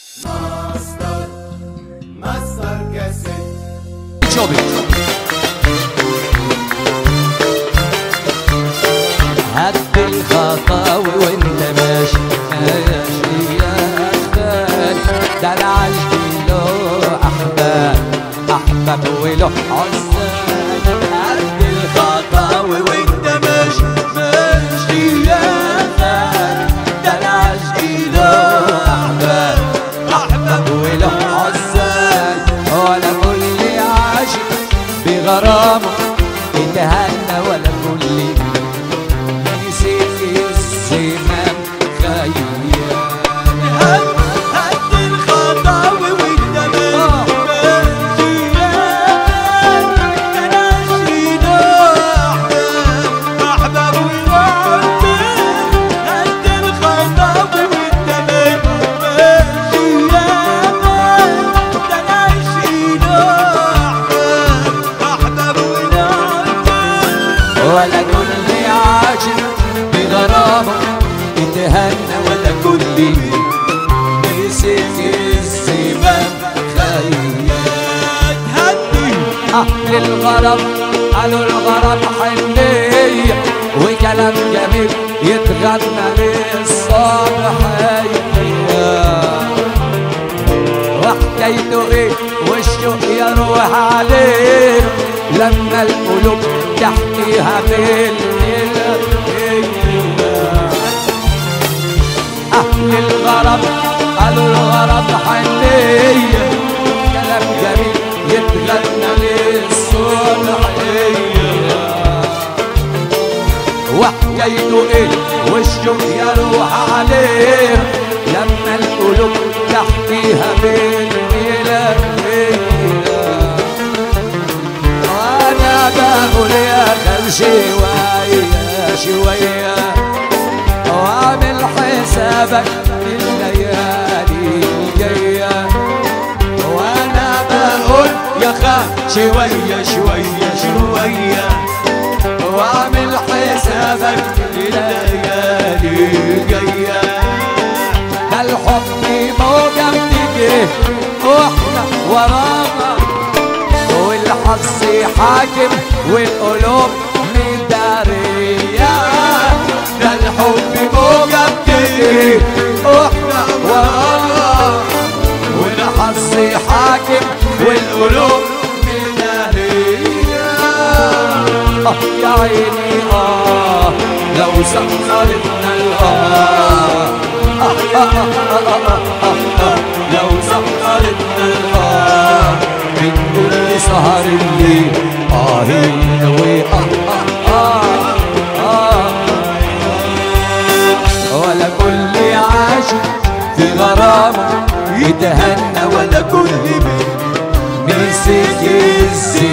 ماستر ماستر كاسيت شوبي هد الخطاوي وانت ماشي ماشي يا اخبار ده العشق له احباب احباب وله عزاب هد الخطاوي وانت ماشي ماشي يا اخبار ده العشق له احباب احباب وله عزاب ولا كل عاشق بغرامه يتهنى ولا كل نسيت الزمام خيال هد هد الخطاوي وانت ماشي احباب هد الخطاوي وانت ولا كل عاشق بغرامه يتهنى ولا كل نسيت الزمام خيال هدي أهل الغرب قالوا الغرب حنية وكلام جميل يتغنى للصبحية وحكايته ايه والشوق يروح عليه لما القلوب تحكيها بالليل أهل الغرب قالوا الغرب حنية كلام جميل يتغنى للصبحية وحكايته ايه والشوق يروح عليه لما القلوب تحكيها بالليلة وانا بقول يا خل شوية شوية واعمل حسابك الليالي الجاية وانا بقول يا خل شوية شوية شوية واعمل حسابك الليالي الجاية ده الحب موجة بتجري واحنا ورانا والحظ حاكم والقلوب مدارية ده الحب موجة بتجري واحنا ورانا والحظ حاكم والقلوب مدارية آه يا عيني آه لو سخرتنا الآه آه آه آه آه آه آه آه لو سخرتنا الآه من كل سهر الليل آه و آه آه آه آه ولا كل عاشق في غرامه يتهنى ولا كل بيت مسك الزين